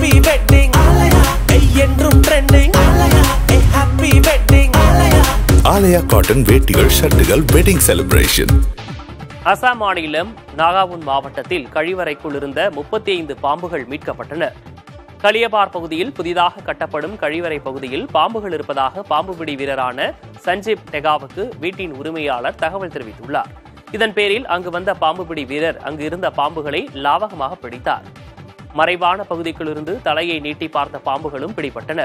happy wedding என்றும் trending happy wedding Aalaya cotton வேட்டிகள் ஷர்ட்டுகள் வெட்டிங் செலிப்ரேஷன் அசாம் மாநிலம் நாகாவுன் மாவட்டத்தில் கழிவறைக்குள் இருந்த முப்பத்தி ஐந்து பாம்புகள் மீட்கப்பட்டன கலியபார் பகுதியில் புதிதாக கட்டப்படும் கழிவறை பகுதியில் பாம்புகள் இருப்பதாக பாம்பு பிடி வீரரான சஞ்சீப் டெகாவுக்கு வீட்டின் உரிமையாளர் தகவல் தெரிவித்துள்ளார் இதன் பேரில் அங்கு வந்த பாம்பு பிடி வீரர் அங்கு இருந்த பாம்புகளை லாவகமாக பிடித்தார் மறைவான பகுதிக்குள்ளிருந்து தலையை நீட்டி பார்த்த பாம்புகளும் பிடிபட்டன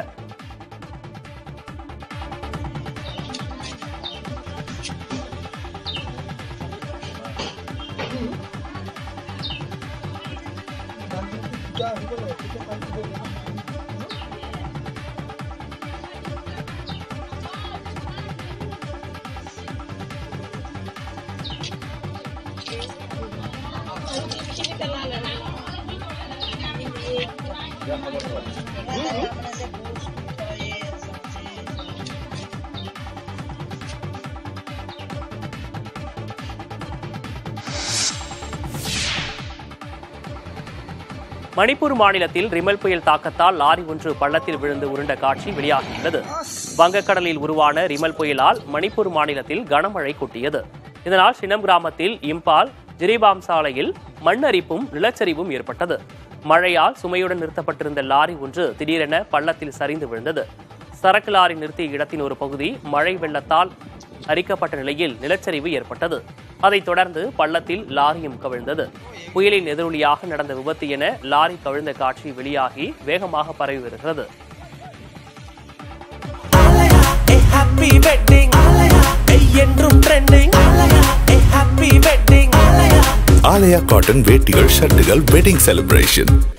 மணிப்பூர் மாநிலத்தில் ரிமல் புயல் தாக்கத்தால் லாரி ஒன்று பள்ளத்தில் விழுந்து உருண்ட காட்சி வெளியாகியுள்ளது வங்கக்கடலில் உருவான ரிமல் புயலால் மணிப்பூர் மாநிலத்தில் கனமழை கொட்டியது இதனால் சினம் கிராமத்தில் இம்பால் ஜிரிபாம் சாலையில் மண்ணரிப்பும் நிலச்சரிவும் ஏற்பட்டது மழையால் சுமையுடன் நிறுத்தப்பட்டிருந்த லாரி ஒன்று திடீரென பள்ளத்தில் சரிந்து விழுந்தது சரக்கு லாரி நிறுத்திய இடத்தின் ஒரு பகுதி மழை வெள்ளத்தால் அரிக்கப்பட்ட நிலையில் நிலச்சரிவு ஏற்பட்டது அதைத் தொடர்ந்து பள்ளத்தில் லாரியும் கவிழ்ந்தது புயலின் எதிரொலியாக நடந்த விபத்து என லாரி கவிழ்ந்த காட்சி வெளியாகி வேகமாக பரவி வருகிறது ஹாப்பி வெட்டிங் என்றும் trending happy wedding Aalaya cotton வேட்டிகள் ஷர்ட்டுகள் வெட்டிங் செலிப்ரேஷன்